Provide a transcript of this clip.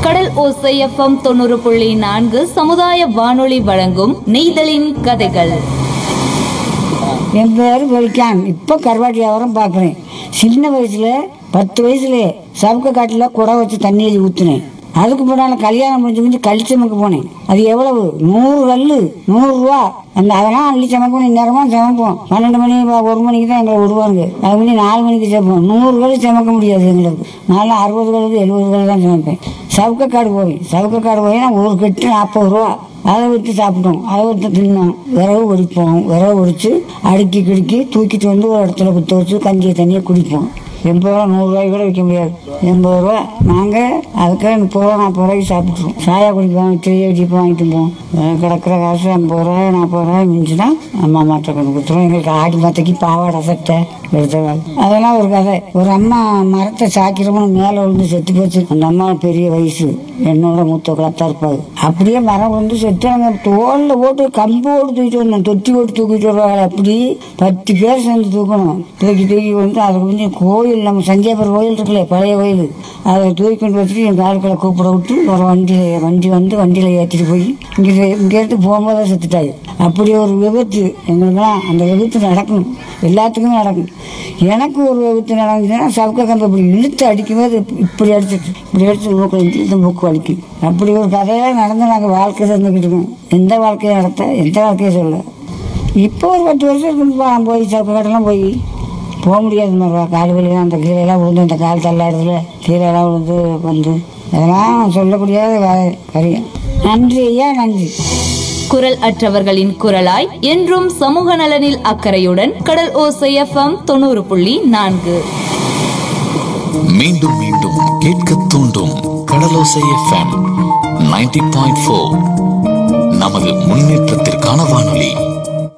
கடல் ஓசை எஃப்எம் தொண்ணூறு புள்ளி நான்கு சமுதாய வானொலி வழங்கும் நெய்தலின் கதைகள் என் பேர் வெளிக்கான் இப்போ கருவாட்டு வியாபாரம் பார்க்குறேன் சின்ன வயசுல பத்து வயசுல சவுக்க காட்டில் குடம் வச்சு தண்ணி எழுதி ஊற்றுனேன் அதுக்கு முன்னால் கல்யாணம் முடிஞ்சு முடிஞ்சு கழிச்சமுக்கு போனேன் அது எவ்வளவு நூறு கல்லு நூறுரூவா அந்த அதெல்லாம் அள்ளி சமைப்போம் இந்நேரமாக சமைப்போம் பன்னெண்டு மணி ப- ஒரு மணிக்கு தான் எங்களை விடுவாங்க அது மணி நாலு மணிக்கு சமைப்போம் நூறு கல் சமைக்க முடியாது எங்களுக்கு நாலு அறுபது கல் எழுபது கல் தான் சமைப்பேன் சவுக்கக்காடு போய் சவுக்கக்காடு போய் நான் ஒரு கட்டு நாற்பது ரூபா அதை விட்டு சாப்பிட்டோம் அதை விட்டு தின்னோம் விறகு ஒடிப்போம் விறகு ஒடிச்சு அடுக்கி கிடுக்கி தூக்கிட்டு வந்து ஒரு இடத்துல குத்த வச்சு கஞ்சியை தண்ணியை குடிப்போம் எண்பது ரூபா நூறுரூவாய்க்கு கூட விற்க முடியாது எண்பது ரூபா நாங்கள் அதுக்கு முப்பது ரூபா நாற்பது ரூபாய்க்கு சாப்பிட்ருவோம் சாயா குடிப்போம் டீ அடிப்போம் வாங்கிட்டு போவோம் அஹ் கிடக்கிற காசு ஐம்பது ரூபாய் நாற்பது ரூபாய் மிஞ்சுனா அம்மா மாட்டை கொண்டு கொடுத்துருவோம் எங்களுக்கு ஆடி மாத்தைக்கு பாவாடை சட்டை எடுத்தவாள் அதெல்லாம் ஒரு கதை ஒரு அம்மா மரத்தை சாக்கிறவங்க மேலே விழுந்து செத்து போச்சு அந்த அம்மா பெரிய வயசு என்னோட மூத்த குளத்தா இருப்பாரு அப்படியே மரம் விழுந்து செத்து அவங்க தோல்ல போட்டு கம்பு ஓட்டு தூக்கிட்டு வந்தோம் தொட்டி ஓட்டு தூக்கிட்டு வருவாங்க அப்படி பத்து பேர் சேர்ந்து தூக்கணும் தூக்கி தூக்கி வந்து அதுக்கு வந்து கோயில் நம்ம சஞ்சயபுரம் கோயில் இருக்குல்ல பழைய கோயில் அதை தூக்கி கொண்டு வச்சுட்டு என் காலுக்களை கூப்பிட விட்டு ஒரு வண்டியில் வண்டி வந்து வண்டியில் ஏற்றிட்டு போய் இங்கே இங்கேருந்து போகும்போது தான் செத்துட்டாரு அப்படி ஒரு விபத்து எங்களுக்குலாம் அந்த விபத்து நடக்கும் எல்லாத்துக்குமே நடக்கும் எனக்கு ஒரு விபத்து நடந்துச்சுன்னா சவுக்க கம்பு இப்படி இழுத்து அடிக்கும்போது இப்படி அடிச்சிட்டு இப்படி அடிச்சு மூக்கு இழுத்து மூக்கு வலிக்கும் அப்படி ஒரு கதையெல்லாம் நடந்து நாங்கள் வாழ்க்கை தந்துக்கிட்டு இருக்கோம் எந்த வாழ்க்கையை நடத்த எந்த வாழ்க்கையை சொல்ல இப்போ ஒரு பத்து வருஷம் இருக்கு நான் போய் சவுக்க கட்டெல்லாம் போய் போக முடியாது மாதிரி கால் வலிலாம் அந்த கீழெல்லாம் விழுந்து அந்த கால் தள்ளாடுறதுல கீழெல்லாம் விழுந்து வந்து அதெல்லாம் சொல்லக்கூடிய காரியம் நன்றி ஐயா நன்றி குரல் அற்றவர்களின் குரலாய் என்றும் சமூக நலனில் அக்கறையுடன் கடல் ஓசை எஃப்எம் தொண்ணூறு புள்ளி நான்கு மீண்டும் மீண்டும் கேட்க தூண்டும் Kadalosai FM ninety point four நமது முன்னேற்றத்திற்கான வானொலி